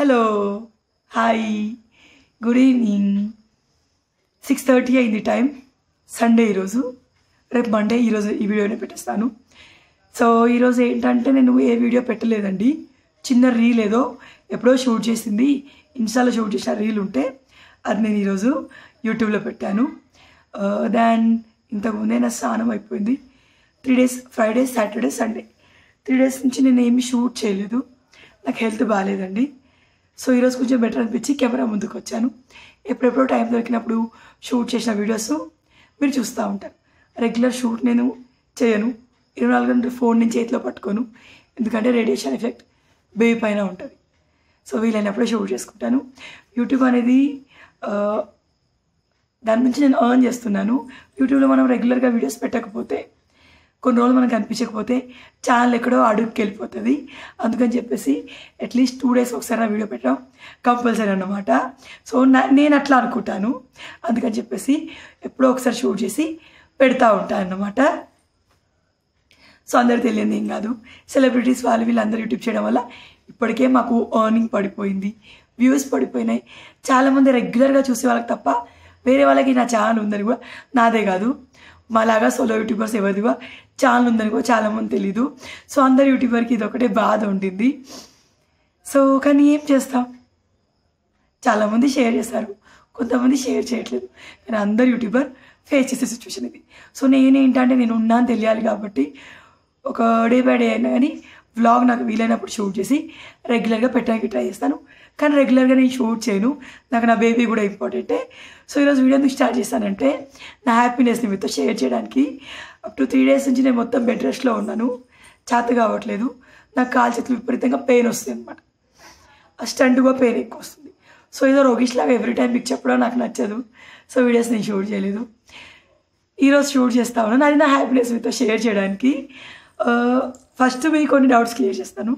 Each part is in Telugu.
Hello hi good evening six thirty అయింది టైం సండే ఈరోజు రేపు మండే ఈరోజు ఈ వీడియోనే పెట్టేస్తాను సో ఈరోజు ఏంటంటే నేను ఏ వీడియో పెట్టలేదండి చిన్న రీల్ ఏదో ఎప్పుడో షూట్ చేసింది ఇన్స్టాలో షూట్ చేసిన రీల్ ఉంటే అది నేను ఈరోజు యూట్యూబ్లో పెట్టాను దాన్ ఇంతకుముందే నా స్నానం అయిపోయింది three days Friday Saturday Sunday three days నుంచి నేను ఏమి షూట్ చేయలేదు నాకు హెల్త్ బాగాలేదండి సో ఈరోజు కొంచెం బెటర్ అనిపించి కెమెరా ముందుకు వచ్చాను ఎప్పుడెప్పుడో టైం దొరికినప్పుడు షూట్ చేసిన వీడియోస్ మీరు చూస్తూ ఉంటారు రెగ్యులర్ షూట్ నేను చేయను ఇరవై నాలుగు గంటలు ఫోన్ నుంచి చేతిలో పట్టుకోను ఎందుకంటే రేడియేషన్ ఎఫెక్ట్ బేబీ పైన ఉంటుంది సో వీలైనప్పుడే షూట్ చేసుకుంటాను యూట్యూబ్ అనేది ఆ, దాని నుంచి నేను ఎర్న్ చేస్తున్నాను యూట్యూబ్లో మనం రెగ్యులర్గా వీడియోస్ పెట్టకపోతే కొన్ని రోజులు మనకు కనిపించకపోతే ఛానల్ ఎక్కడో అడుగుకి వెళ్ళిపోతుంది అందుకని చెప్పేసి అట్లీస్ట్ టూ డేస్ ఒకసారి నా వీడియో పెట్టడం కంపల్సరీ అన్నమాట సో నా నేను అట్లా అనుకుంటాను అందుకని చెప్పేసి ఎప్పుడో ఒకసారి షూట్ చేసి పెడతా ఉంటాను అన్నమాట సో అందరు తెలియదు ఏం కాదు సెలబ్రిటీస్ వాళ్ళు వీళ్ళందరూ యూట్యూబ్ చేయడం వల్ల ఇప్పటికే మాకు ఎర్నింగ్ పడిపోయింది వ్యూస్ పడిపోయినాయి చాలామంది రెగ్యులర్గా చూసే వాళ్ళకి తప్ప వేరే వాళ్ళకి నా ఛానల్ ఉందని కూడా నాదే కాదు మాలాగా సోలో యూట్యూబర్స్ ఎవరిది కూడా ఛానల్ ఉందని కూడా చాలామంది తెలీదు సో అందరు యూట్యూబర్కి ఇది ఒకటే బాధ ఉండింది సో కానీ ఏం చేస్తాం చాలామంది షేర్ చేస్తారు కొంతమంది షేర్ చేయట్లేదు కానీ అందరు యూట్యూబర్ ఫేస్ చేసే సిచ్యువేషన్ ఇది సో నేనేంటంటే నేను ఉన్నాను తెలియాలి కాబట్టి ఒక డే బై డే అయినా కానీ వ్లాగ్ నాకు వీలైనప్పుడు షూట్ చేసి రెగ్యులర్గా పెట్టడానికి ట్రై చేస్తాను కానీ రెగ్యులర్గా నేను షూట్ చేయను నాకు నా బేబీ కూడా ఇంపార్టెంటే సో ఈరోజు వీడియో ఎందుకు స్టార్ట్ చేస్తానంటే నా హ్యాపీనెస్ని మీతో షేర్ చేయడానికి అప్ టు త్రీ డేస్ నుంచి నేను మొత్తం బెడ్ రెస్ట్లో ఉన్నాను చేత కావట్లేదు నాకు కాలు చేతులు విపరీతంగా పెయిన్ వస్తుంది అనమాట ఆ స్టంట్గా పెయిన్ ఎక్కువ వస్తుంది సో ఏదో రోగిష్ లాగా ఎవ్రీ టైం మీకు చెప్పడం నాకు నచ్చదు సో వీడియోస్ నేను షూట్ చేయలేదు ఈరోజు షూట్ చేస్తా ఉన్నాను అది నా హ్యాపీనెస్ మీతో షేర్ చేయడానికి ఫస్ట్ మీకు కొన్ని డౌట్స్ క్లియర్ చేస్తాను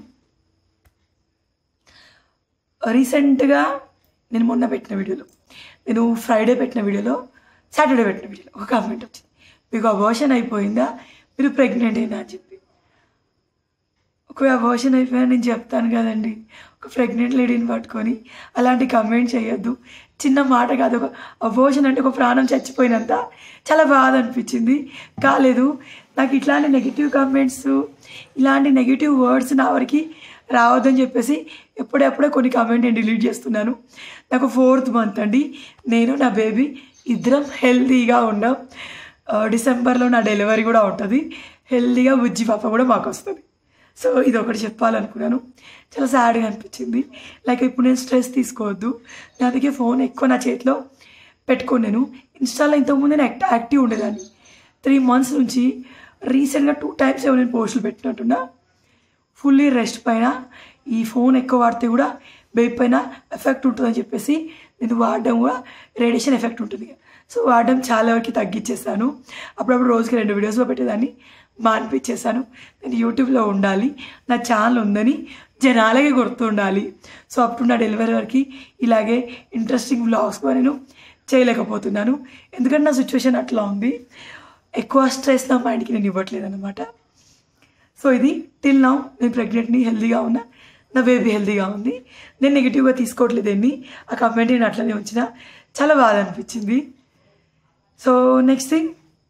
రీసెంట్గా నేను మొన్న పెట్టిన వీడియోలో నేను ఫ్రైడే పెట్టిన వీడియోలో సాటర్డే పెట్టిన వీడియోలో ఒక కామెంట్ వచ్చింది మీకు అబోషన్ అయిపోయిందా మీరు ప్రెగ్నెంట్ అయినా అని చెప్పి ఒక అబోషన్ అయిపోయినా నేను చెప్తాను కదండి ఒక ప్రెగ్నెంట్ లేడీని పట్టుకొని అలాంటి కమెంట్ చేయొద్దు చిన్న మాట కాదు ఒక అబోషన్ అంటే ఒక ప్రాణం చచ్చిపోయినంత చాలా బాధ అనిపించింది కాలేదు నాకు ఇట్లాంటి నెగిటివ్ కమెంట్స్ ఇలాంటి నెగిటివ్ వర్డ్స్ నా వరకు రావద్దని చెప్పేసి ఎప్పుడెప్పుడో కొన్ని కమెంట్ నేను డిలీట్ చేస్తున్నాను నాకు ఫోర్త్ మంత్ అండి నేను నా బేబీ ఇద్దరం హెల్తీగా ఉన్నాం ఆ, డిసెంబర్లో నా డెలివరీ కూడా ఉంటుంది హెల్తీగా బుజ్జి పాప కూడా మాకు వస్తుంది సో ఇది ఒకటి చెప్పాలనుకున్నాను చాలా సాడ్గా అనిపించింది లైక్ ఇప్పుడు నేను స్ట్రెస్ తీసుకోవద్దు నా అందుకే ఫోన్ ఎక్కువ నా చేతిలో పెట్టుకోను నేను ఇన్స్టాలో ఇంతకుముందు నేను యాక్ట్ యాక్టివ్ ఉండేదాన్ని త్రీ మంత్స్ నుంచి రీసెంట్గా టూ టైమ్స్ ఏమో నేను పోస్టులు పెట్టినట్టున్నా ఫుల్లీ రెస్ట్ పైన ఈ ఫోన్ ఎక్కువ వాడితే కూడా బేబీ పైన ఎఫెక్ట్ ఉంటుందని చెప్పేసి నేను వాడడం కూడా రేడియేషన్ ఎఫెక్ట్ ఉంటుంది సో వాడడం చాలా వరకు తగ్గించేసాను అప్పుడప్పుడు రోజుకి రెండు వీడియోస్లో పెట్టేదాన్ని మానిపించేసాను నేను యూట్యూబ్లో ఉండాలి నా ఛానల్ ఉందని జనాలకి గుర్తుండాలి సో అప్పుడు నా డెలివరీ వరకు ఇలాగే ఇంట్రెస్టింగ్ వ్లాగ్స్ కూడా నేను చేయలేకపోతున్నాను ఎందుకంటే నా సిచ్యువేషన్ అట్లా ఉంది ఎక్కువ స్ట్రెస్ నా మైండ్కి నేను ఇవ్వట్లేదు అనమాట సో ఇది టిల్ నౌ నేను ప్రెగ్నెంట్ని హెల్తీగా ఉన్నా నా బేబీ హెల్తీగా ఉంది నేను నెగిటివ్గా తీసుకోవట్లేదు ఎన్ని ఆ కమెంట్ నేను అట్లనే ఉంచిన చాలా బాధ అనిపించింది సో నెక్స్ట్ థింగ్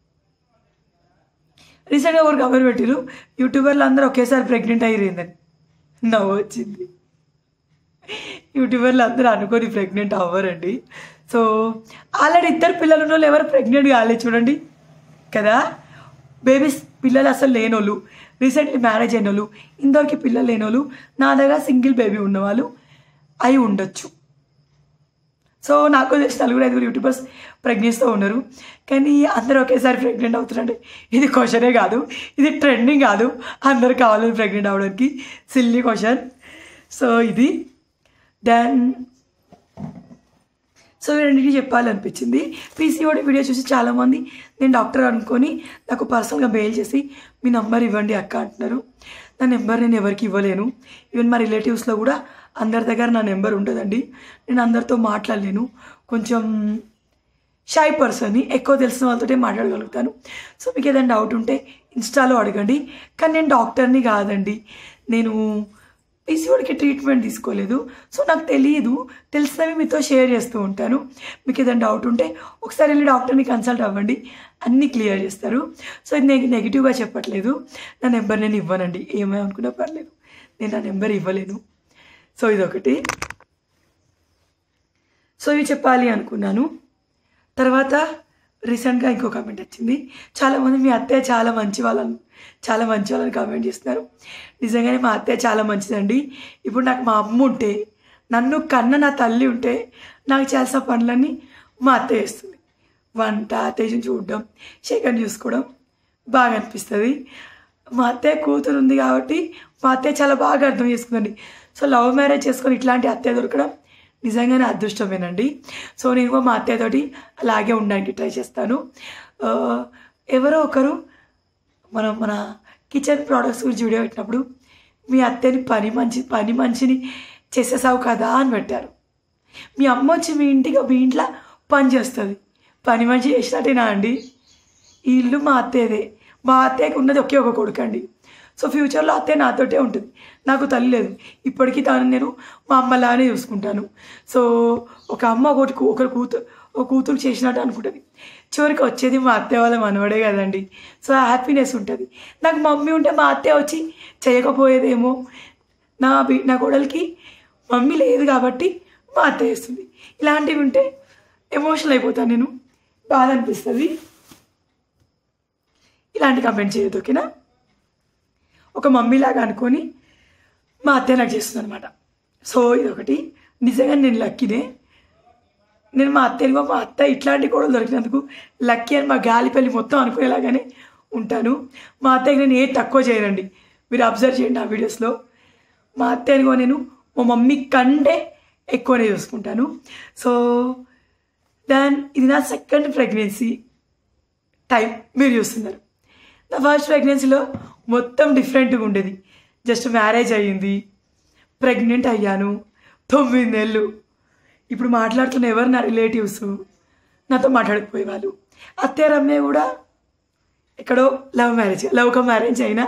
రీసెంట్గా ఒక కవర్ పెట్టిరు యూట్యూబర్లు అందరూ ఒకేసారి ప్రెగ్నెంట్ అయ్యిందని నవ్వు వచ్చింది యూట్యూబర్లు అందరూ అనుకొని ప్రెగ్నెంట్ అవ్వరండి సో ఆల్రెడీ ఇద్దరు పిల్లలు ఉన్న వాళ్ళు ఎవరు ప్రెగ్నెంట్ కాలేదు చూడండి కదా బేబీస్ పిల్లలు అసలు లేనోళ్ళు రీసెంట్లీ మ్యారేజ్ అయిన వాళ్ళు ఇందరికి పిల్లలు లేనోళ్ళు నా దగ్గర సింగిల్ బేబీ ఉన్నవాళ్ళు అయి ఉండొచ్చు సో నాకు తెలిసిన నలుగురు ఐదుగురు యూట్యూబర్స్ ప్రెగ్నెన్స్తో ఉన్నారు కానీ అందరూ ఒకేసారి ప్రెగ్నెంట్ అవుతున్నారంటే ఇది క్వశ్చనే కాదు ఇది ట్రెండింగ్ కాదు అందరు కావాలని ప్రెగ్నెంట్ అవ్వడానికి సిల్లీ క్వశ్చన్ సో ఇది దెన్ సో రెండింటికి చెప్పాలనిపించింది పీసీఓడి వీడియో చూసి చాలామంది నేను డాక్టర్ అనుకొని నాకు పర్సనల్గా మెయిల్ చేసి మీ నంబర్ ఇవ్వండి అక్క అంటున్నారు నా నెంబర్ నేను ఎవరికి ఇవ్వలేను ఈవెన్ మా రిలేటివ్స్లో కూడా అందరి దగ్గర నా నెంబర్ ఉంటుందండి నేను అందరితో మాట్లాడలేను కొంచెం షై పర్సన్ని ఎక్కువ తెలిసిన వాళ్ళతోటే మాట్లాడగలుగుతాను సో మీకు ఏదైనా డౌట్ ఉంటే ఇన్స్టాలో అడగండి కానీ నేను డాక్టర్ని కాదండి నేను పీసీఓడికి ట్రీట్మెంట్ తీసుకోలేదు సో నాకు తెలియదు తెలిసినవి మీతో షేర్ చేస్తూ ఉంటాను మీకు ఏదైనా డౌట్ ఉంటే ఒకసారి వెళ్ళి డాక్టర్ని కన్సల్ట్ అవ్వండి అన్నీ క్లియర్ చేస్తారు సో ఇది నేను నెగిటివ్గా చెప్పట్లేదు నా నెంబర్ నేను ఇవ్వనండి ఏమై అనుకున్నా పర్లేదు నేను నా నెంబర్ ఇవ్వలేను సో ఇదొకటి సో ఇవి చెప్పాలి అనుకున్నాను తర్వాత రీసెంట్గా ఇంకో కామెంట్ వచ్చింది చాలామంది మీ అత్తయ్య చాలా మంచి వాళ్ళని చాలా మంచి వాళ్ళని కామెంట్ చేస్తున్నారు నిజంగానే మా అత్తయ్య చాలా మంచిదండి ఇప్పుడు నాకు మా అమ్మ ఉంటే నన్ను కన్న నా తల్లి ఉంటే నాకు చేయాల్సిన పనులన్నీ మా అత్తయ్య చేస్తుంది వంట అత్తయ్యని చూడడం షేకన్ చూసుకోవడం బాగా అనిపిస్తుంది మా అత్తయ్య కూతురు ఉంది కాబట్టి మా అత్తయ్య చాలా బాగా అర్థం చేసుకుందండి సో లవ్ మ్యారేజ్ చేసుకొని ఇట్లాంటి అత్తయ్య దొరకడం నిజంగానే అదృష్టమేనండి సో నేను కూడా మా అత్తయ్యతోటి అలాగే ఉండడానికి ట్రై చేస్తాను ఆ, ఎవరో ఒకరు మనం మన కిచెన్ ప్రోడక్ట్స్ గురించి వీడియో పెట్టినప్పుడు మీ అత్తని పని మంచి పని మంచిని చేసేసావు కదా అని పెట్టారు మీ అమ్మ వచ్చి మీ ఇంటికి మీ ఇంట్లో పని చేస్తుంది పని మంచి చేసినట్టేనా అండి ఈ ఇల్లు మా అత్తయ్యదే మా అత్తయ్యకి ఉన్నది ఒకే ఒక కొడుకు అండి సో ఫ్యూచర్లో అత్తయ్య నాతోటే ఉంటుంది నాకు తల్లి లేదు ఇప్పటికీ తాను నేను మా అమ్మలానే చూసుకుంటాను సో ఒక అమ్మ ఒకటి కూ- ఒకరు కూతురు ఒక కూతురు చేసినట్టు అనుకుంటుంది చివరికి వచ్చేది మా అత్తయ్య వాళ్ళ మనవడే కదండి సో హ్యాపీనెస్ ఉంటుంది నాకు మమ్మీ ఉంటే మా అత్తయ్య వచ్చి చేయకపోయేదేమో నా బి నా కోడలికి మమ్మీ లేదు కాబట్టి మా అత్తయ్య చేస్తుంది ఇలాంటివి ఉంటే ఎమోషనల్ అయిపోతాను నేను బాధ అనిపిస్తుంది ఇలాంటి కమెంట్ చేయొద్దు ఓకేనా ఒక మమ్మీలాగా అనుకొని మా అత్తయ్య నాకు చేస్తుంది అనమాట సో ఇదొకటి నిజంగా నేను లక్కీనే నేను మా అత్తయ్యని మా అత్త ఇట్లాంటి కూడా దొరికినందుకు లక్కీ అని మా గాలిపల్లి మొత్తం అనుకునేలాగానే ఉంటాను మా అత్తయ్యకి నేను ఏ తక్కువ చేయనండి మీరు అబ్జర్వ్ చేయండి ఆ వీడియోస్లో మా అత్తయ్యని కూడా నేను మా మమ్మీ కంటే ఎక్కువనే చూసుకుంటాను సో దాన్ ఇది నా సెకండ్ ప్రెగ్నెన్సీ టైం మీరు చూస్తున్నారు నా ఫస్ట్ ప్రెగ్నెన్సీలో మొత్తం డిఫరెంట్గా ఉండేది జస్ట్ మ్యారేజ్ అయ్యింది ప్రెగ్నెంట్ అయ్యాను తొమ్మిది నెలలు ఇప్పుడు మాట్లాడుతున్న ఎవరు నా రిలేటివ్స్ నాతో మాట్లాడకపోయేవాళ్ళు అత్తయ్య రమ్య కూడా ఎక్కడో love marriage love come marriage అయినా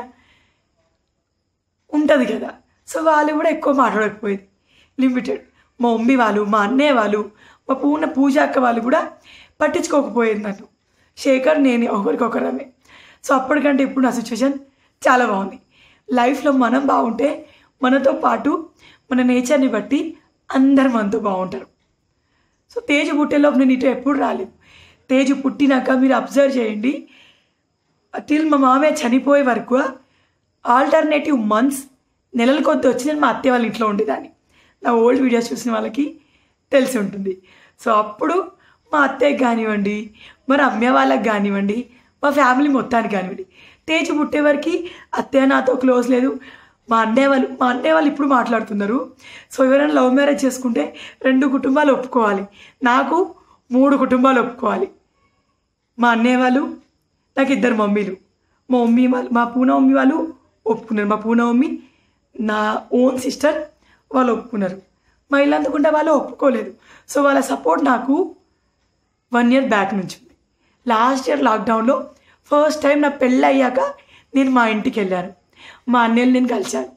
ఉంటుంది కదా సో వాళ్ళు కూడా ఎక్కువ మాట్లాడకపోయేది లిమిటెడ్ మా మమ్మీ వాళ్ళు మా అన్నయ్య వాళ్ళు మా పూర్ణ పూజ అక్క వాళ్ళు కూడా పట్టించుకోకపోయేది నన్ను శేఖర్ నేను ఒకరికొకరమే సో అప్పటికంటే ఇప్పుడు నా సిచ్యువేషన్ చాలా బాగుంది లైఫ్లో మనం బాగుంటే మనతో పాటు మన నేచర్ని బట్టి అందరు మనతో బాగుంటారు సో తేజు పుట్టేలోపు నేను ఇటు ఎప్పుడు రాలేదు తేజు పుట్టినాక మీరు అబ్జర్వ్ చేయండి టిల్ మా మామయ్య చనిపోయే వరకు ఆల్టర్నేటివ్ మంత్స్ నెలల కొద్ది వచ్చి నేను మా అత్తయ్య వాళ్ళ ఇంట్లో ఉండేదాన్ని నా ఓల్డ్ వీడియోస్ చూసిన వాళ్ళకి తెలిసి ఉంటుంది సో అప్పుడు మా అత్తయ్యకి కానివ్వండి మరి అమ్మ వాళ్ళకి కానివ్వండి మా ఫ్యామిలీ మొత్తానికి కానివ్వండి తేజు పుట్టే వరకు అత్తయ్య నాతో క్లోజ్ లేదు మా అన్నయ్య వాళ్ళు మా అన్నయ్య వాళ్ళు ఇప్పుడు మాట్లాడుతున్నారు సో ఎవరైనా లవ్ మ్యారేజ్ చేసుకుంటే రెండు కుటుంబాలు ఒప్పుకోవాలి నాకు మూడు కుటుంబాలు ఒప్పుకోవాలి మా అన్నయ్య వాళ్ళు నాకు ఇద్దరు మమ్మీలు మా మమ్మీ వాళ్ళు మా పూన మమ్మీ వాళ్ళు ఒప్పుకున్నారు మా పూన మమ్మీ నా ఓన్ సిస్టర్ వాళ్ళు ఒప్పుకున్నారు మా ఇల్లు అందుకుంటే వాళ్ళు ఒప్పుకోలేదు సో వాళ్ళ సపోర్ట్ నాకు వన్ ఇయర్ బ్యాక్ నుంచి ఉంది లాస్ట్ ఇయర్ లాక్డౌన్లో ఫస్ట్ టైం నా పెళ్ళి అయ్యాక నేను మా ఇంటికి వెళ్ళాను మా అన్నయ్యలు నేను కలిశాను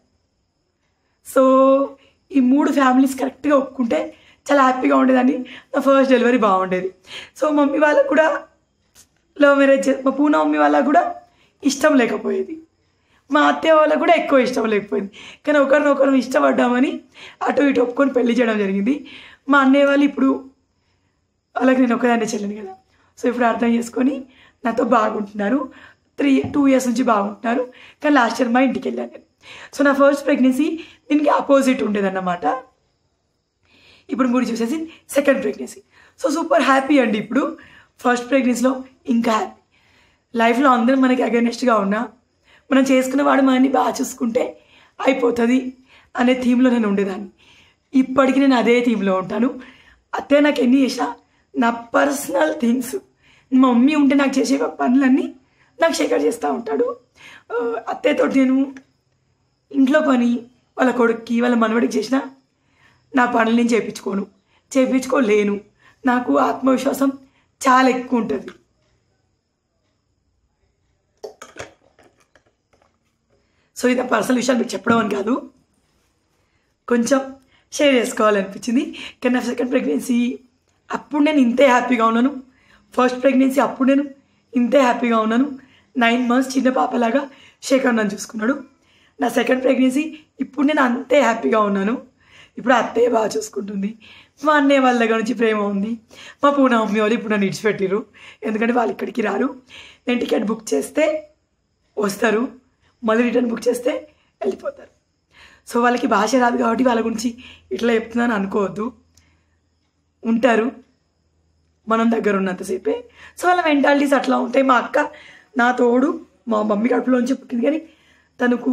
సో ఈ మూడు ఫ్యామిలీస్ కరెక్ట్గా ఒప్పుకుంటే చాలా హ్యాపీగా ఉండేదాన్ని నా ఫస్ట్ డెలివరీ బాగుండేది సో మమ్మీ వాళ్ళకు కూడా లవ్ మ్యారేజ్ చే- మా పూన మమ్మీ వాళ్ళకు కూడా ఇష్టం లేకపోయేది మా అత్తయ్య వాళ్ళకు కూడా ఎక్కువ ఇష్టం లేకపోయింది కానీ ఒకరినొకరు ఇష్టపడ్డామని అటు ఇటు ఒప్పుకొని పెళ్లి చేయడం జరిగింది మా అన్నయ్య వాళ్ళు ఇప్పుడు వాళ్ళకి నేను ఒకదాన్ని చెల్లిని కదా సో ఇప్పుడు అర్థం చేసుకొని నాతో బాగుంటున్నారు త్రీ టూ ఇయర్స్ నుంచి బాగుంటున్నారు కానీ లాస్ట్ ఇయర్ మా ఇంటికి వెళ్ళాను నేను సో నా ఫస్ట్ ప్రెగ్నెన్సీ దీనికి ఆపోజిట్ ఉండేదన్నమాట ఇప్పుడు మీరు చూసేసి second pregnancy so super happy అండి ఇప్పుడు ఫస్ట్ ప్రెగ్నెన్సీలో ఇంకా హ్యాపీ లైఫ్లో అందరూ మనకి అగెనెస్ట్గా ఉన్నా మనం చేసుకున్న వాడు మనల్ని బాగా చూసుకుంటే అయిపోతుంది అనే థీమ్లో నేను ఉండేదాన్ని ఇప్పటికీ నేను అదే థీమ్లో ఉంటాను అత్తయ్య నాకు ఎన్ని చేసినా నా పర్సనల్ థింగ్స్ మా మమ్మీ ఉంటే నాకు చేసే పనులన్నీ నాకు షేకర్ చేస్తూ ఉంటాడు ఆ, అత్తయ్యతో నేను ఇంట్లో పని వాళ్ళ కొడుక్కి వాళ్ళ మనవడికి చేసిన నా పనులు నేను చేయించుకోను చేయించుకోలేను నాకు ఆత్మవిశ్వాసం చాలా ఎక్కువ ఉంటుంది సో ఇది నా పర్సనల్ విషయాలు మీకు చెప్పడం అని కాదు కొంచెం షేర్ చేసుకోవాలనిపించింది కానీ నా సెకండ్ ప్రెగ్నెన్సీ అప్పుడు నేను ఇంతే హ్యాపీగా ఉన్నాను ఫస్ట్ ప్రెగ్నెన్సీ అప్పుడు నేను ఇంతే హ్యాపీగా ఉన్నాను నైన్ మంత్స్ చిన్న పాపలాగా శేఖర్ నన్ను చూసుకున్నాడు నా సెకండ్ ప్రెగ్నెన్సీ ఇప్పుడు నేను అంతే హ్యాపీగా ఉన్నాను ఇప్పుడు అత్తయ్య బాగా చూసుకుంటుంది మా అన్నయ్య వాళ్ళ దగ్గర నుంచి ప్రేమ ఉంది మా పూన మమ్మీ వాళ్ళు ఇప్పుడు నన్ను ఇడిచిపెట్టిరు ఎందుకంటే వాళ్ళు ఇక్కడికి రారు నేను టికెట్ బుక్ చేస్తే వస్తారు మళ్ళీ రిటర్న్ బుక్ చేస్తే వెళ్ళిపోతారు సో వాళ్ళకి భాష రాదు కాబట్టి వాళ్ళ గురించి ఇట్లా చెప్తున్నాను అనుకోవద్దు ఉంటారు మనం దగ్గర ఉన్నంతసేపే సో వాళ్ళ మెంటాలిటీస్ అట్లా ఉంటాయి మా అక్క నా తోడు మా మమ్మీ కడుపులోంచి పుట్టింది కానీ తనకు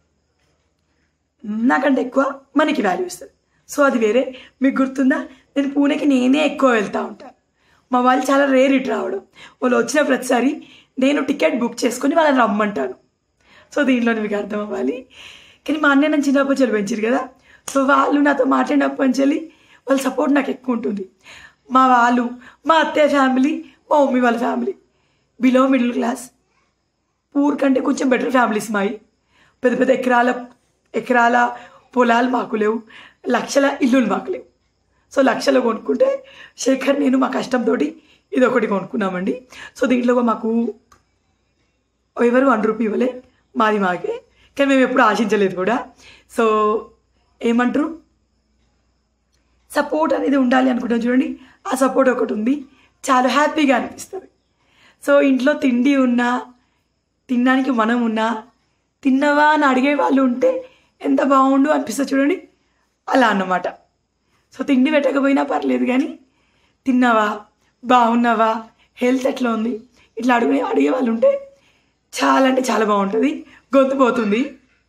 నాకంటే ఎక్కువ మనకి వాల్యూ ఇస్తుంది సో అది వేరే మీకు గుర్తుందా నేను పూణేకి నేనే ఎక్కువ వెళ్తూ ఉంటాను మా వాళ్ళు చాలా రేర్ ఇటు రావడం వాళ్ళు వచ్చిన ప్రతిసారి నేను టికెట్ బుక్ చేసుకొని వాళ్ళని రమ్మంటాను సో దీంట్లో మీకు అర్థం అవ్వాలి కానీ మా అన్నయ్య నన్ను చిన్నప్పటి నుంచి పెంచారు కదా సో వాళ్ళు నాతో మాట్లాడినప్పటి నుంచి వాళ్ళ సపోర్ట్ నాకు ఎక్కువ ఉంటుంది మా వాళ్ళు మా అత్తయ్య ఫ్యామిలీ మా మమ్మీ వాళ్ళ family below middle class poor కంటే కొంచెం బెటర్ ఫ్యామిలీస్ మాయి పెద్ద పెద్ద ఎకరాల ఎకరాల పొలాలు మాకు లేవు లక్షల ఇల్లులు మాకు లేవు సో లక్షలు కొనుక్కుంటే శేఖర్ నేను మా కష్టంతో ఇది ఒకటి కొనుక్కున్నామండి సో దీంట్లో మాకు ఎవరు వన్ రూపీ ఇవ్వలే మాది మాకే కానీ మేము ఎప్పుడు ఆశించలేదు కూడా సో ఏమంటారు సపోర్ట్ అనేది ఉండాలి అనుకుంటాం చూడండి ఆ సపోర్ట్ ఒకటి ఉంది చాలా హ్యాపీగా అనిపిస్తుంది సో ఇంట్లో తిండి ఉన్నా తినడానికి మనం ఉన్నా తిన్నవా అని అడిగే వాళ్ళు ఉంటే ఎంత బాగుండు అనిపిస్తుంది చూడండి అలా అన్నమాట సో తిండి పెట్టకపోయినా పర్లేదు కానీ తిన్నావా బాగున్నావా హెల్త్ ఎట్లా ఉంది ఇట్లా అడిగే అడిగే వాళ్ళు ఉంటే చాలా అంటే చాలా బాగుంటుంది గొంతు పోతుంది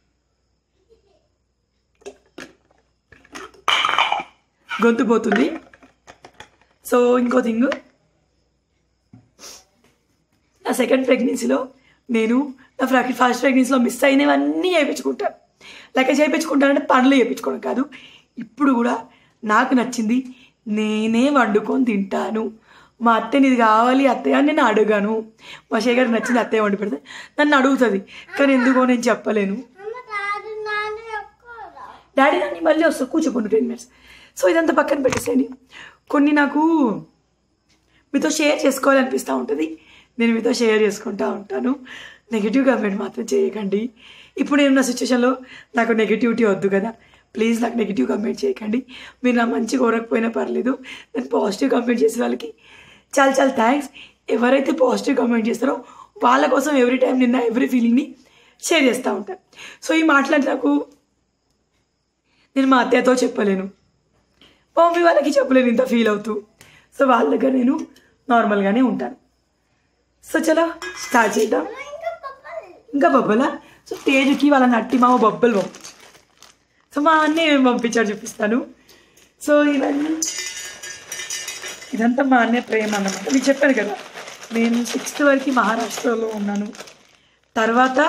గొంతు పోతుంది సో ఇంకో థింగ్ నా సెకండ్ ప్రెగ్నెన్సీలో నేను నా ఫస్ట్ ప్రెగ్నెన్సీలో మిస్ అయినవన్నీ చేయించుకుంటాను లెక్క చేయించుకుంటానంటే పనులు చేయించుకోవడం కాదు ఇప్పుడు కూడా నాకు నచ్చింది నేనే వండుకొని తింటాను మా అత్తని ఇది కావాలి అత్తయ్య అని నేను అడగాను మా శేఖర్ నచ్చింది అత్తయ్య వండి పెడితే నన్ను అడుగుతుంది కానీ ఎందుకో నేను చెప్పలేను డాడీ నన్ను మళ్ళీ వస్తారు కూర్చోకుండా టెన్ మినిట్స్ సో ఇదంతా పక్కన పెట్టేసేయండి కొన్ని నాకు మీతో షేర్ చేసుకోవాలనిపిస్తూ ఉంటుంది నేను మీతో షేర్ చేసుకుంటూ ఉంటాను నెగిటివ్ కామెంట్ మాత్రం చేయకండి ఇప్పుడు నేనున్న సిచ్యువేషన్లో నాకు నెగిటివిటీ వద్దు కదా ప్లీజ్ నాకు నెగిటివ్ కామెంట్ చేయకండి మీరు నా మంచి కోరకపోయినా పర్లేదు నేను పాజిటివ్ కామెంట్ చేసే వాళ్ళకి చాలా చాలా థ్యాంక్స్ ఎవరైతే పాజిటివ్ కామెంట్ చేస్తారో వాళ్ళ కోసం ఎవ్రీ టైం నిన్న ఎవ్రీ ఫీలింగ్ని షేర్ చేస్తూ ఉంటాను సో ఈ మాటలు నాకు నేను మా అత్తయ్యతో చెప్పలేను మా మమ్మీ వాళ్ళకి చెప్పలేను ఇంత ఫీల్ అవుతూ సో వాళ్ళ దగ్గర నేను నార్మల్గానే ఉంటాను సో చలో స్టార్ట్ చేద్దాం ఇంకా బొబ్బలా సో తేజుకి వాళ్ళ నట్టి మామ బొబ్బలు పంపించు సో మా అన్నీ ఏమేమి పంపించాడు చూపిస్తాను సో ఇవన్నీ ఇదంతా మా అన్నయ్య ప్రేమ అన్నమాట మీకు చెప్పాను కదా నేను సిక్స్త్ వరకు మహారాష్ట్రలో ఉన్నాను తర్వాత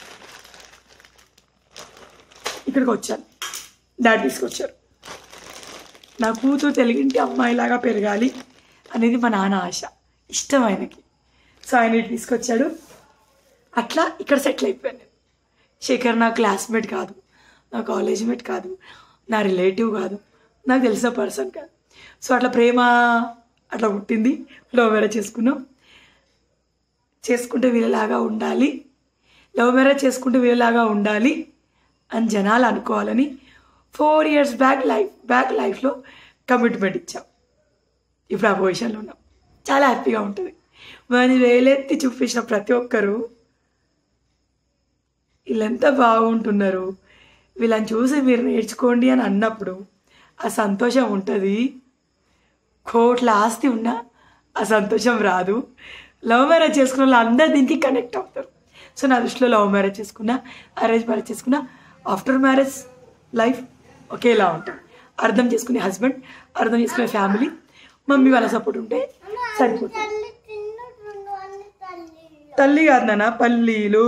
ఇక్కడికి వచ్చాను డాడీ తీసుకొచ్చారు నా కూతురు తెలుగింటి అమ్మాయిలాగా పెరగాలి అనేది మా నాన్న ఆశ ఇష్టం ఆయనకి సో ఆయన ఇటు తీసుకొచ్చాడు అట్లా ఇక్కడ సెటిల్ అయిపోయాను నేను శేఖర్ నా క్లాస్మేట్ కాదు నా కాలేజ్ మేట్ కాదు నా రిలేటివ్ కాదు నాకు తెలిసిన పర్సన్ కాదు సో అట్లా ప్రేమ అట్లా పుట్టింది లవ్ మ్యారేజ్ చేసుకున్నాం చేసుకుంటే వీళ్ళలాగా ఉండాలి లవ్ మ్యారేజ్ చేసుకుంటే వీళ్ళలాగా ఉండాలి అని జనాలు అనుకోవాలని four years back life back లైఫ్లో కమిట్మెంట్ ఇచ్చాం ఇప్పుడు ఆ పొజిషన్లో ఉన్నాం చాలా హ్యాపీగా ఉంటుంది మరి వేలెత్తి చూపించిన ప్రతి ఒక్కరూ వీళ్ళెంత బాగుంటున్నారు వీళ్ళని చూసి మీరు నేర్చుకోండి అని అన్నప్పుడు ఆ సంతోషం ఉంటుంది కోట్ల ఆస్తి ఉన్నా ఆ సంతోషం రాదు లవ్ మ్యారేజ్ చేసుకున్న వాళ్ళు అందరు దీనికి కనెక్ట్ అవుతారు సో నా దృష్టిలో లవ్ మ్యారేజ్ చేసుకున్నా అరేంజ్ మ్యారేజ్ చేసుకున్నా ఆఫ్టర్ మ్యారేజ్ లైఫ్ ఒకేలా ఉంటుంది అర్థం చేసుకునే హస్బెండ్ అర్థం చేసుకునే ఫ్యామిలీ మమ్మీ వాళ్ళ సపోర్ట్ ఉంటే సరిపోతుంది తల్లి కాదు నాన్న పల్లీలు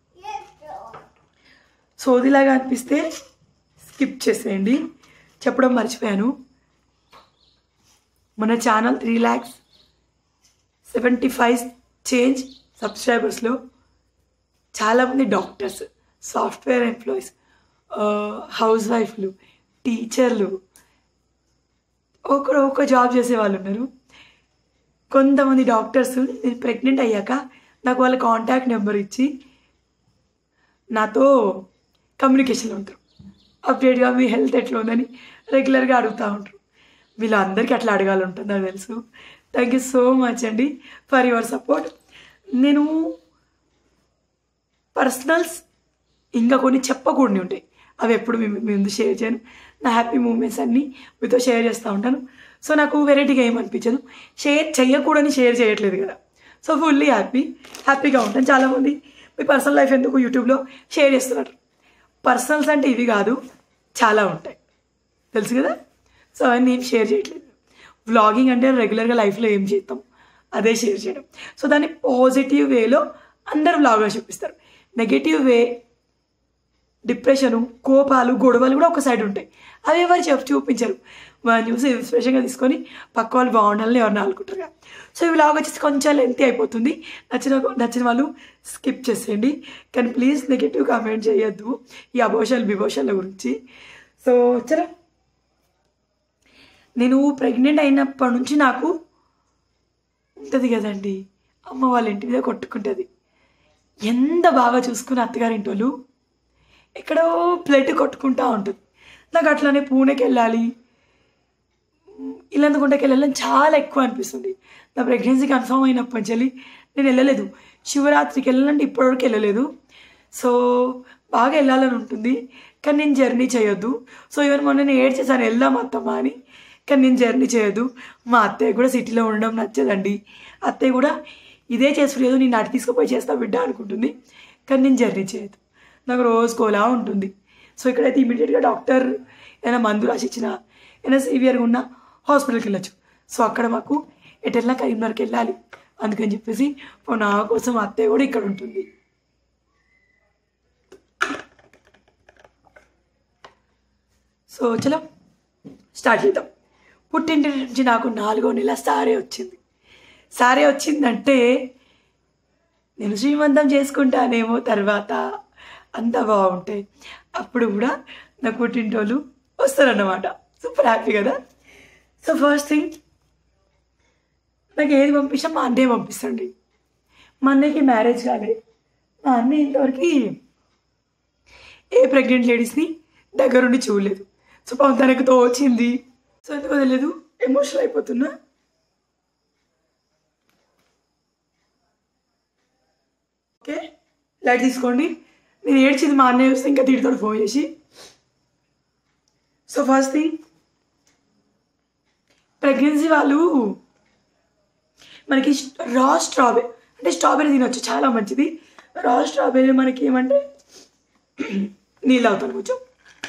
సోదిలాగా అనిపిస్తే స్కిప్ చేసేయండి చెప్పడం మర్చిపోయాను మన channel three lakhs seventy five change సబ్స్క్రైబర్స్లో చాలామంది డాక్టర్స్ సాఫ్ట్వేర్ ఎంప్లాయీస్ హౌస్ వైఫ్లు టీచర్లు ఒకరు ఒక జాబ్ చేసే వాళ్ళు ఉన్నారు కొంతమంది డాక్టర్స్ నేను ప్రెగ్నెంట్ అయ్యాక నాకు వాళ్ళ కాంటాక్ట్ నెంబర్ ఇచ్చి నాతో కమ్యూనికేషన్లో ఉంటారు అప్డేట్గా మీ హెల్త్ ఎట్లా ఉందని రెగ్యులర్గా అడుగుతూ ఉంటారు వీళ్ళందరికీ అట్లా అడగాలి ఉంటుంది నాకు తెలుసు థ్యాంక్ యూ సో మచ్ అండి ఫర్ యువర్ సపోర్ట్ నేను పర్సనల్స్ ఇంకా కొన్ని చెప్పకూడని ఉంటాయి అవి ఎప్పుడు మీ మీ ముందు షేర్ చేయను నా హ్యాపీ మూమెంట్స్ అన్నీ మీతో షేర్ చేస్తూ ఉంటాను సో నాకు వెరైటీగా ఏమనిపించదు షేర్ చేయకూడని షేర్ చేయట్లేదు కదా సో ఫుల్లీ హ్యాపీ హ్యాపీగా ఉంటాను చాలామంది మీ పర్సనల్ లైఫ్ ఎందుకు యూట్యూబ్లో షేర్ చేస్తున్నారు పర్సనల్స్ అంటే ఇవి కాదు చాలా ఉంటాయి తెలుసు కదా సో అవన్నీ ఏం షేర్ చేయట్లేదు వ్లాగింగ్ అంటే రెగ్యులర్గా లైఫ్లో ఏం చేస్తాం అదే షేర్ చేయడం సో దాన్ని పాజిటివ్ వేలో అందరూ వ్లాగ్లో చూపిస్తారు నెగటివ్ వే డిప్రెషను కోపాలు గొడవలు కూడా ఒక సైడ్ ఉంటాయి అవి ఎవరు చెప్పు చూపించరు మనం చూసి ఇన్స్పిరేషన్గా తీసుకొని పక్క వాళ్ళు బాగుండాలని ఎవరిని అనుకుంటారు కదా సో ఈ వ్లాగ్ వచ్చేసి కొంచెం లెంతీ అయిపోతుంది నచ్చిన నచ్చిన వాళ్ళు స్కిప్ చేసేయండి కానీ ప్లీజ్ నెగిటివ్ కామెంట్ చేయొద్దు ఈ అబోషన్లు బిబోషన్ల గురించి సో చలో నేను ప్రెగ్నెంట్ అయినప్పటి నుంచి నాకు ఉంటుంది కదండి అమ్మ వాళ్ళ ఇంటి మీద కొట్టుకుంటుంది ఎంత బాగా చూసుకుని అత్తగారింటి వాళ్ళు ఎక్కడో ప్లేట్ కొట్టుకుంటా ఉంటుంది నాకు అట్లనే పూణేకి వెళ్ళాలి ఇల్లందుకుంటకి వెళ్ళాలని చాలా ఎక్కువ అనిపిస్తుంది నా ప్రెగ్నెన్సీ కన్ఫర్మ్ అయినప్పటి నుంచి నేను వెళ్ళలేదు శివరాత్రికి వెళ్ళాలంటే ఇప్పటివరకు వెళ్ళలేదు సో బాగా వెళ్ళాలని ఉంటుంది కానీ నేను జర్నీ చేయొద్దు సో ఈవెన్ మొన్న నేను ఏడ్ చేశాను వెళ్దాం అత్తమ్మ అని కానీ నేను జర్నీ చేయొద్దు మా అత్తయ్య కూడా సిటీలో ఉండడం నచ్చదండి అత్తయ్య కూడా ఇదే చేసుకులేదు నేను అటు తీసుకుపోయి చేస్తా బిడ్డ అనుకుంటుంది కానీ నేను జర్నీ చేయదు నాకు రోజుకోలా ఉంటుంది సో ఇక్కడైతే ఇమీడియట్గా డాక్టర్ ఏదైనా మందు రాసి ఇచ్చిన ఏదైనా సివియర్గా ఉన్న హాస్పిటల్కి వెళ్ళచ్చు సో అక్కడ మాకు ఎటెల్లా కరీంనగర్కి వెళ్ళాలి అందుకని చెప్పేసి ఇప్పుడు నా కోసం అత్తయ్య కూడా ఇక్కడ ఉంటుంది సో చలో స్టార్ట్ చేద్దాం పుట్టింటి నుంచి నాకు నాలుగో నెల సారే వచ్చింది సారే వచ్చిందంటే నేను శ్రీమంతం చేసుకుంటానేమో తర్వాత అంతా బాగుంటాయి అప్పుడు కూడా నా పుట్టింటోళ్ళు వస్తారన్నమాట సూపర్ హ్యాపీ కదా సో ఫస్ట్ థింగ్ నాకు ఏది పంపిస్తాం మా అన్నయ్య పంపిస్తండి మా అన్నయ్యకి మ్యారేజ్ కాలే మా అన్నయ్య ఇంతవరకు ఏ ప్రెగ్నెంట్ లేడీస్ని దగ్గరుండి చూడలేదు సో పాపం తనకు తోచింది సో ఎందుకో తెలియదు ఎమోషనల్ అయిపోతున్నా ఓకే లైట్ తీసుకోండి నేను ఏడ్చింది మా అన్నయ్య వస్తే ఇంకా తిడతాడు ఫోన్ చేసి సో ఫస్ట్ థింగ్ ప్రెగ్నెన్సీ వాళ్ళు మనకి రా స్ట్రాబెరీ అంటే స్ట్రాబెరీ తినొచ్చు చాలా మంచిది రా స్ట్రాబెరీ మనకి ఏమంటే నీళ్ళు అవుతాను కొంచెం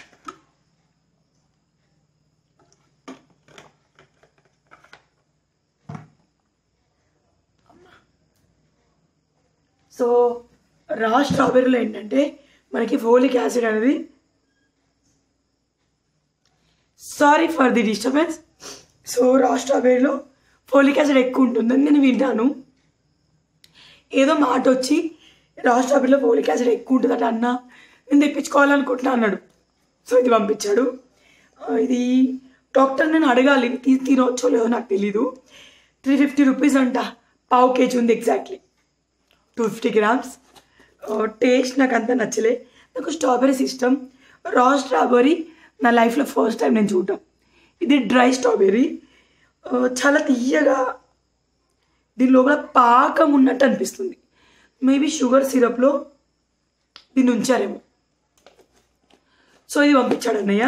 సో రా స్ట్రాబెర్రీలో ఏంటంటే మనకి ఫోలిక్ యాసిడ్ అనేది sorry for the disturbance so raw స్ట్రాబెర్రీలో ఫోలిక్ యాసిడ్ ఎక్కువ ఉంటుందని నేను వింటాను ఏదో మాట వచ్చి రా స్ట్రాబెర్రీలో ఫోలిక్ యాసిడ్ ఎక్కువ ఉంటుందట అన్న నేను తెప్పించుకోవాలనుకుంటున్నా అన్నాడు సో ఇది పంపించాడు ఆ, ఇది డాక్టర్ నేను అడగాలి తీ తినవచ్చో లేదో నాకు తెలీదు త్రీ ఫిఫ్టీ రూపీస్ అంట పావు కేజీ ఉంది exactly two fifty grams taste నాకు అంత నచ్చలే నాకు స్ట్రాబెరీస్ ఇష్టం రా స్ట్రాబెరీ నా లైఫ్లో ఫస్ట్ టైం నేను చూడటం ఇది డ్రై స్ట్రాబెరీ చాలా తీయగా దీని లోపల పాకం ఉన్నట్టు అనిపిస్తుంది మేబీ షుగర్ సిరప్లో దీన్ని ఉంచారేమో సో ఇది పంపించాడు అన్నయ్య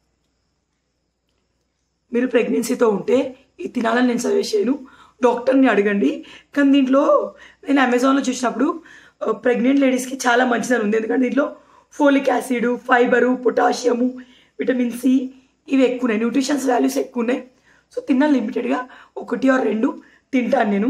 మీరు ప్రెగ్నెన్సీతో ఉంటే ఇది తినాలని నేను సజెస్ట్ చేయను డాక్టర్ని అడగండి కానీ దీంట్లో నేను అమెజాన్లో చూసినప్పుడు ప్రెగ్నెంట్ లేడీస్కి చాలా మంచిదని ఉంది ఎందుకంటే దీంట్లో folic acid fibre potassium vitamin C ఇవి ఎక్కువ ఉన్నాయి న్యూట్రిషన్స్ వాల్యూస్ ఎక్కువ ఉన్నాయి సో తిన్నా లిమిటెడ్గా ఒకటి ఆర్ రెండు తింటాను నేను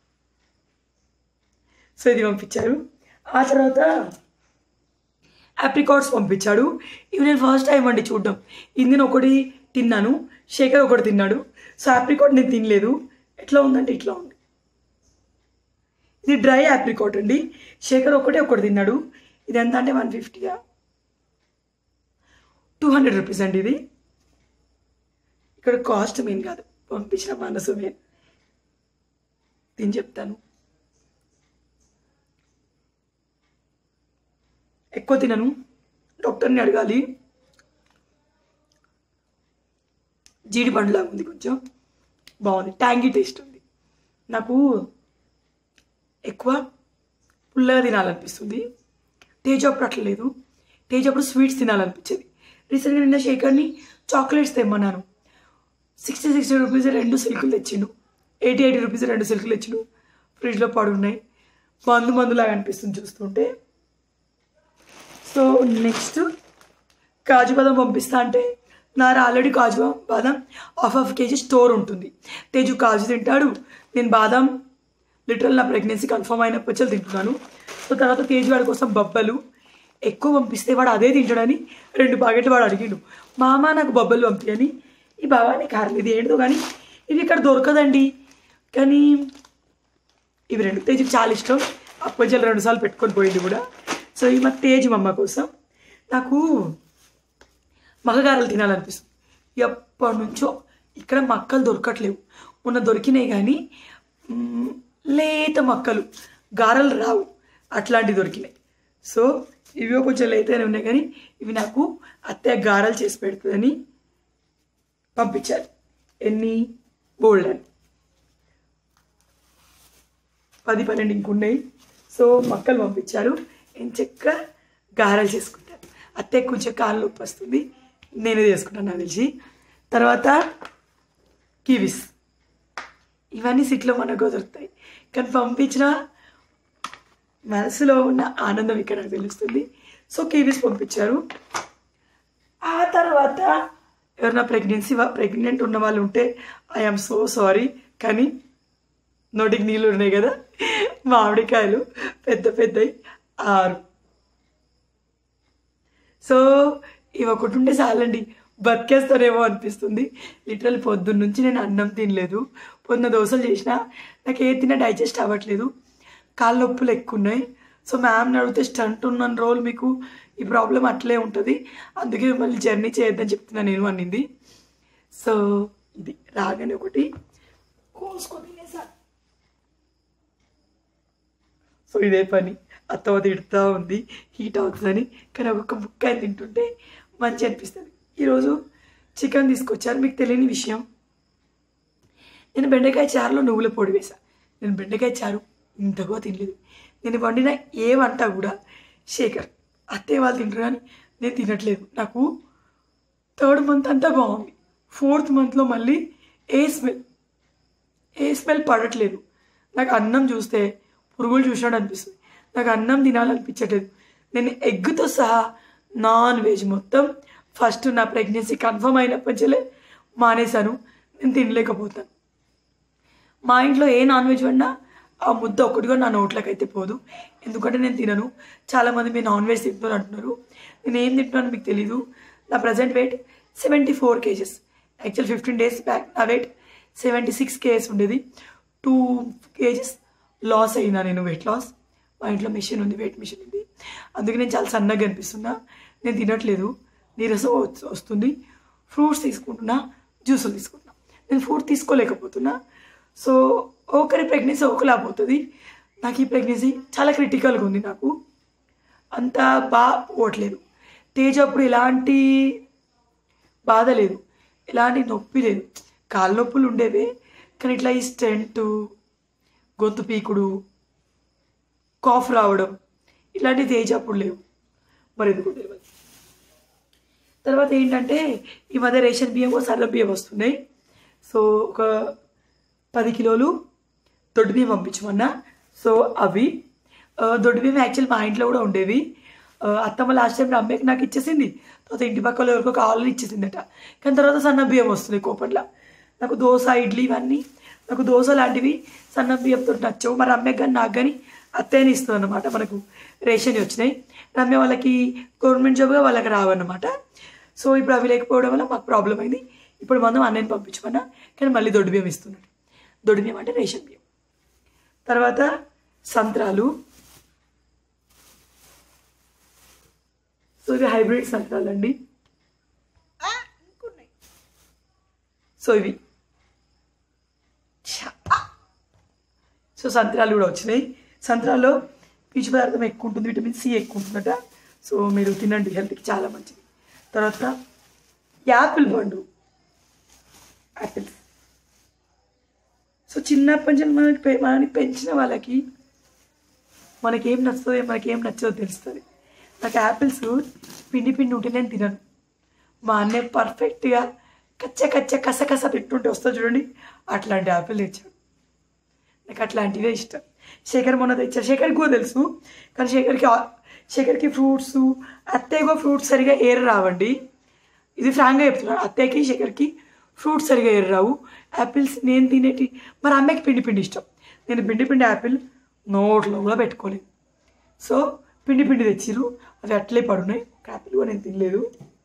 సో ఇది పంపించారు ఆ తర్వాత ఆప్రికాట్స్ పంపించాడు ఇవి నేను ఫస్ట్ టైం అండి చూడడం ఇది నేను ఒకటి తిన్నాను శేఖర్ ఒకటి తిన్నాడు సో ఆప్రికాట్ నేను తినలేదు ఎట్లా ఉందంటే ఇట్లా ఉంది ఇది డ్రై ఆప్రికాట్ అండి శేఖర్ ఒకటే ఒకటి తిన్నాడు ఇది ఎంత అంటే వన్ ఫిఫ్టీయా టూ హండ్రెడ్ రూపీస్ అండి ఇది ఇక్కడ కాస్ట్ మెయిన్ కాదు పంపించిన మనసు మెయిన్ నేను చెప్తాను ఎక్కువ తినను డాక్టర్ని అడగాలి జీడి పండులాగా ఉంది కొంచెం బాగుంది ట్యాంగీ టేస్ట్ ఉంది నాకు ఎక్కువ పుల్లగా తినాలనిపిస్తుంది తేజ అప్పుడు అట్లా లేదు తేజ అప్పుడు స్వీట్స్ తినాలనిపించేది రీసెంట్గా నిన్న శేఖర్ని చాక్లెట్స్ తెమ్మన్నాను సిక్స్టీ సిక్స్టీ రూపీస్ రెండు సిల్కులు తెచ్చిండు ఎయిటీ ఎయిటీ రూపీస్ రెండు సిల్కులు తెచ్చిండు ఫ్రిడ్జ్లో పడున్నాయి మందు మందులాగా అనిపిస్తుంది చూస్తుంటే సో నెక్స్ట్ కాజు బాదం పంపిస్తా అంటే నా ఆల్రెడీ కాజు బాదం హాఫ్ హాఫ్ కేజీ స్టోర్ ఉంటుంది తేజు కాజు తింటాడు నేను బాదం లిటరల్ నా ప్రెగ్నెన్సీ కన్ఫర్మ్ అయిన పచ్చలు తింటున్నాను సో తర్వాత తేజు వాడి కోసం బొబ్బలు ఎక్కువ పంపిస్తే వాడు అదే తింటాడని రెండు ప్యాకెట్లు వాడు అడిగిండు మామ నాకు బొబ్బలు పంపించని ఈ బాబా నీకు అరలేదు ఇది ఏంటో కానీ ఇది ఇక్కడ దొరకదండి కానీ ఇవి రెండు తేజుకి చాలా ఇష్టం అప్పచెల్లి రెండు సార్లు పెట్టుకొని పోయింది కూడా సో ఈ మా తేజు మా అమ్మ కోసం నాకు మగగారలు తినాలనిపిస్తుంది ఎప్పటి నుంచో ఇక్కడ మక్కలు దొరకట్లేవు మొన్న దొరికినాయి కానీ మ్, లేత మక్కలు గారెలు రావు అట్లాంటివి దొరికినాయి సో ఇవి కొంచెం లేతనే ఉన్నాయి కానీ ఇవి నాకు అత్తయ్య గారెలు చేసి పెడుతుందని పంపించారు ఎన్ని బోల్డ్ అని పది పన్నెండు ఇంకున్నాయి సో మక్కలు పంపించారు ఎంచక్క గారెలు చేసుకుంటాను అత్తయ్య కొంచెం కాళ్ళు నొప్పి వస్తుంది నేనే చేసుకుంటాను నాకు తెలిసి తర్వాత కివిస్ ఇవన్నీ సిట్లో మనకు దొరుకుతాయి కానీ పంపించిన మనసులో ఉన్న ఆనందం ఇక్కడ నాకు తెలుస్తుంది సో కివీస్ పంపించారు ఆ తర్వాత ఎవరైనా ప్రెగ్నెన్సీ ప్రెగ్నెంట్ ఉన్న వాళ్ళు ఉంటే ఐఎమ్ సో సారీ కానీ నోటికి నీళ్ళు ఉన్నాయి కదా మామిడికాయలు పెద్ద పెద్దవి ఆరు సో ఇవి ఒకటి ఉంటే చాలండి బతికేస్తారేమో అనిపిస్తుంది లిటరల్ పొద్దున్న నుంచి నేను అన్నం తినలేదు పొద్దున్న దోశలు చేసిన నాకు ఏ తిన్నా డైజెస్ట్ అవ్వట్లేదు కాళ్ళ నొప్పులు ఎక్కువ ఉన్నాయి సో మ్యామ్ని అడిగితే స్టంట్ ఉన్న రోజులు మీకు ఈ ప్రాబ్లం అట్లే ఉంటుంది అందుకే మళ్ళీ జర్నీ చేయొద్దని చెప్తున్నా నేను అనింది సో ఇది రాగానే ఒకటి కోసుకొని తినేసా సో ఇదే పని అత్తవ తిడుతూ ఉంది హీట్ అవుతుందని కానీ ఒక్కొక్క ముక్క తింటుంటే మంచి అనిపిస్తుంది ఈరోజు చికెన్ తీసుకొచ్చారు మీకు తెలియని విషయం నేను బెండకాయ చారులో నువ్వుల పొడి వేసా నేను బెండకాయ చారు ఇంతగా తినలేదు నేను వండిన ఏ వంట కూడా శేఖర్ అత్తయ్య వాళ్ళు తింటారు కానీ నేను తినట్లేదు నాకు థర్డ్ మంత్ అంతా బాగుంది ఫోర్త్ మంత్లో మళ్ళీ ఏ స్మెల్ ఏ స్మెల్ పడట్లేదు నాకు అన్నం చూస్తే పురుగులు చూసినట్టు అనిపిస్తుంది నాకు అన్నం తినాలనిపించట్లేదు నేను ఎగ్గుతో సహా నాన్ వెజ్ మొత్తం ఫస్ట్ నా ప్రెగ్నెన్సీ కన్ఫర్మ్ అయినప్పటి నుంచే మానేశాను నేను తినలేకపోతాను మా ఇంట్లో ఏ నాన్ వెజ్ వండినా ఆ ముద్ద ఒకటి కూడా నా నోట్లోకి అయితే పోదు ఎందుకంటే నేను తినను చాలామంది మీరు నాన్ వెజ్ తింటున్నారు అంటున్నారు నేను ఏం తింటున్నాను మీకు తెలీదు నా present weight seventy four kgs actual fifteen days back నా వెయిట్ సెవెంటీ సిక్స్ కేజెస్ ఉండేది టూ కేజెస్ లాస్ అయినా నేను వెయిట్ లాస్ మా ఇంట్లో మిషన్ ఉంది వెయిట్ మిషన్ ఉంది అందుకే నేను చాలా సన్నగా అనిపిస్తున్నా నేను తినట్లేదు నీరసం వస్తు- వస్తుంది ఫ్రూట్స్ తీసుకుంటున్నా జ్యూసులు తీసుకుంటున్నా నేను ఫ్రూట్ తీసుకోలేకపోతున్నా సో ఒకరి ప్రెగ్నెన్సీ ఒకలా పోతుంది నాకు ఈ ప్రెగ్నెన్సీ చాలా క్రిటికల్గా ఉంది నాకు అంత బాగా పోవట్లేదు తేజ అప్పుడు ఎలాంటి బాధ లేదు ఎలాంటి నొప్పి లేదు కాళ్ళ నొప్పులు ఉండేవే కానీ ఇట్లా ఈ స్టెంట్ గొంతు పీకుడు కాఫ్ రావడం ఇలాంటి తేజ అప్పుడు లేవు మరి ఎందుకు తెలియదు తర్వాత ఏంటంటే ఈ మధ్య రేషన్ బియ్యం కూడా సర్ర బియ్యం వస్తున్నాయి సో ఒక పది కిలోలు దొడ్డు బియ్యం పంపించమన్నా సో అవి ఆ, దొడ్డు బియ్యం యాక్చువల్ మా ఇంట్లో కూడా ఉండేవి ఆ, అత్తమ్మ లాస్ట్ టైం అమ్మకి నాకు ఇచ్చేసింది తర్వాత ఇంటి పక్కల ఎవరికో కావాలని ఇచ్చేసిందట కానీ తర్వాత సన్న బియ్యం వస్తున్నాయి కోపట్ల నాకు దోశ ఇడ్లీ ఇవన్నీ నాకు దోశ లాంటివి సన్న బియ్యంతో నచ్చవు మరి అమ్మకి కానీ నాకు కానీ అత్తయ్యని ఇస్తుంది అనమాట మనకు రేషన్ వచ్చినాయి రమ్య వాళ్ళకి గవర్నమెంట్ జాబ్గా వాళ్ళకి రావన్నమాట సో ఇప్పుడు అవి లేకపోవడం వల్ల మాకు ప్రాబ్లం అయింది ఇప్పుడు మనం అన్నయ్యని పంపించమన్నా కానీ మళ్ళీ దొడ్డు బియ్యం ఇస్తున్నాడు దొడ్డు బియ్యం అంటే రేషన్ బియ్యం తర్వాత సంత్రాలు సో ఇవి హైబ్రిడ్ సంత్రాలు అండి సో ఇవి ఛా! సో సంత్రాలు కూడా వచ్చినాయి సంత్రాల్లో పీచు పదార్థం ఎక్కువ ఉంటుంది విటమిన్ సి ఎక్కువ ఉంటుందట సో మీరు తినండి హెల్త్కి చాలా మంచిది తర్వాత యాపిల్ పండు యాపిల్స్ సో చిన్నప్పటి నుంచి మనకి పె- మనని పెంచిన వాళ్ళకి మనకేం నచ్చుతుంది మనకేం నచ్చదో తెలుస్తుంది నాకు యాపిల్స్ పిండి పిండి ఉంటే నేను తినను మా అన్నయ్య పర్ఫెక్ట్గా కచ్చ కచ్చ కస కస తింటుంటే వస్తుంది చూడండి అట్లాంటి యాపిల్ తెచ్చాడు నాకు అట్లాంటివే ఇష్టం శేఖర్ మొన్న తెచ్చారు శేఖర్కి కూడా తెలుసు కానీ శేఖర్కి ఆ- శేఖర్కి ఫ్రూట్స్ అత్తయ్యగా ఫ్రూట్స్ సరిగా ఏరు రావండి ఇది ఫ్రాంక్గా చెప్తున్నాను అత్తయ్యకి శేఖర్కి ఫ్రూట్స్ సరిగా ఏరు రావు యాపిల్స్ నేను తినేటి మరి అమ్మకి పిండి పిండి ఇష్టం నేను పిండి పిండి యాపిల్ నోట్లో కూడా పెట్టుకోలేదు సో పిండి పిండి తెచ్చిర్రు అవి అట్లే పడున్నాయి ఒక యాపిల్ కూడా నేను తినలేదు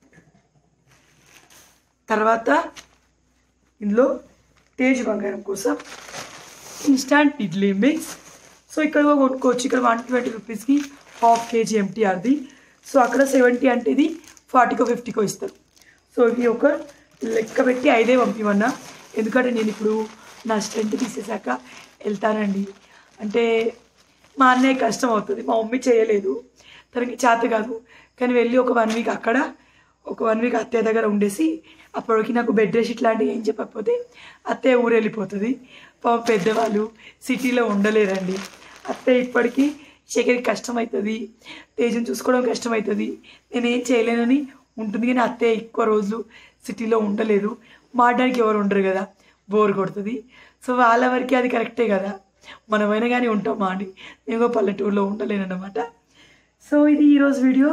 తర్వాత ఇందులో తేజ్ బంగారం కోసం ఇన్స్టాంట్ ఇడ్లీ మిక్స్ సో ఇక్కడ కూడా కొనుక్కోవచ్చు ఇక్కడ వన్ ట్వంటీ రూపీస్కి హాఫ్ కేజీ ఎంటీఆర్ది సో అక్కడ సెవెంటీ అంటే ఇది ఫార్టీకో ఫిఫ్టీకో ఇస్తారు సో ఇవి ఒక లెక్క పెట్టి ఐదే పంపిమన్నా ఎందుకంటే నేను ఇప్పుడు నా స్ట్రెంత్ తీసేసాక వెళ్తానండి అంటే మా అన్నయ్య కష్టం అవుతుంది మా మమ్మీ చేయలేదు తనకి చేత కాదు కానీ వెళ్ళి ఒక వన్ వీక్ అక్కడ ఒక వన్ వీక్ అత్తయ్య దగ్గర ఉండేసి అప్పటికి నాకు బెడ్ రెస్ట్ ఇట్లాంటివి ఏం చెప్పకపోతే అత్తయ్య ఊరు వెళ్ళిపోతుంది పాపం పెద్దవాళ్ళు సిటీలో ఉండలేరండి అత్తయ్య ఇప్పటికీ శేఖర్కి కష్టం అవుతుంది తేజం చూసుకోవడం కష్టం అవుతుంది నేనేం చేయలేనని ఉంటుంది కానీ అత్తయ్య ఎక్కువ రోజులు సిటీలో ఉండలేదు మాడడానికి ఎవరు ఉండరు కదా బోర్ కొడుతుంది సో వాళ్ళ వరకే అది కరెక్టే కదా మనమైనా కానీ ఉంటామా అని నేను కూడా పల్లెటూరులో ఉండలేనన్నమాట సో ఇది ఈరోజు వీడియో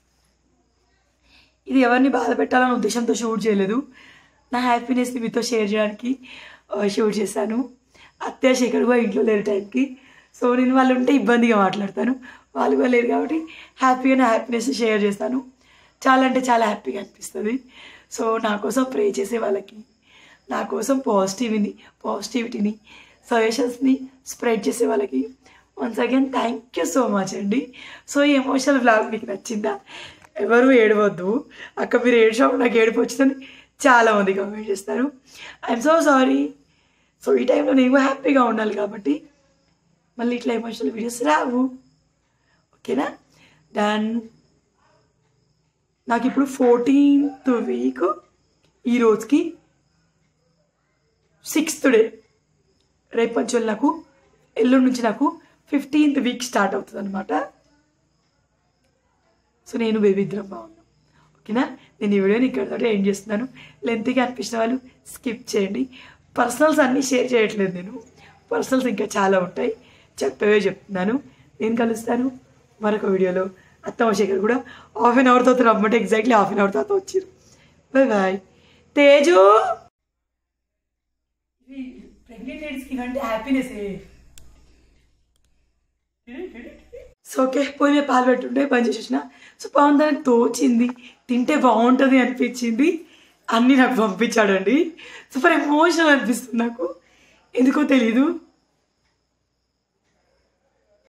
ఇది ఎవరిని బాధ పెట్టాలనే ఉద్దేశంతో షూట్ చేయలేదు నా హ్యాపీనెస్ని మీతో షేర్ చేయడానికి ఆ, షూట్ చేశాను అత్తయ్య శేఖర్ కూడా ఇంట్లో లేరు టైంకి సో నేను వాళ్ళు ఉంటే ఇబ్బందిగా మాట్లాడతాను వాళ్ళు కూడా లేరు కాబట్టి హ్యాపీగా నా హ్యాపీనెస్ షేర్ చేస్తాను చాలా అంటే చాలా హ్యాపీగా అనిపిస్తుంది సో నా కోసం ప్రే చేసే వాళ్ళకి నా కోసం పాజిటివ్ని పాజిటివిటీని సజెషన్స్ని స్ప్రెడ్ చేసే వాళ్ళకి once again thank you so much అండి సో ఈ ఎమోషనల్ బ్లాగ్ మీకు నచ్చిందా ఎవరు ఏడవద్దు అక్క మీరు ఏడ్చినప్పుడు నాకు ఏడుపు వచ్చిందని చాలామంది కమెంట్ చేస్తారు ఐఎమ్ సో సారీ సో ఈ టైంలో నేను కూడా హ్యాపీగా ఉండాలి కాబట్టి మళ్ళీ ఇట్లా ఎమోషనల్ వీడియోస్ రావు ఓకేనా డన్ నాకు ఇప్పుడు ఫోర్టీన్త్ వీక్ ఈ రోజుకి సిక్స్త్ డే రేపు నుంచి నాకు ఎల్లుండి నుంచి నాకు ఫిఫ్టీన్త్ వీక్ స్టార్ట్ అవుతుంది అనమాట సో నేను బేబీ ఇద్దరం బాగున్నాం ఓకేనా నేను ఈ వీడియోని ఇక్కడ ఏం చేస్తున్నాను లెంత్గా అనిపించిన వాళ్ళు స్కిప్ చేయండి పర్సనల్స్ అన్నీ షేర్ చేయట్లేదు నేను పర్సనల్స్ ఇంకా చాలా ఉంటాయి చెప్పవే చెప్తున్నాను నేను కలుస్తాను మరొక వీడియోలో అత్తమ్మ శేఖర్ కూడా హాఫ్ అన్ అవర్ తర్వాత రమ్మంటే ఎగ్జాక్ట్లీ హాఫ్ అన్ అవర్ తర్వాత వచ్చారు బాయ్ బాయ్ తేజు ప్రెగ్నెంట్ లేడీస్కి అంటే హ్యాపీనెస్ సో ఓకే పోయి నేను పాలు పెట్టుంటే పని చేసేసిన సో పవన్ దానికి తోచింది తింటే బాగుంటుంది అనిపించింది అన్నీ నాకు పంపించాడండి సూపర్ ఎమోషనల్ అనిపిస్తుంది నాకు ఎందుకో తెలీదు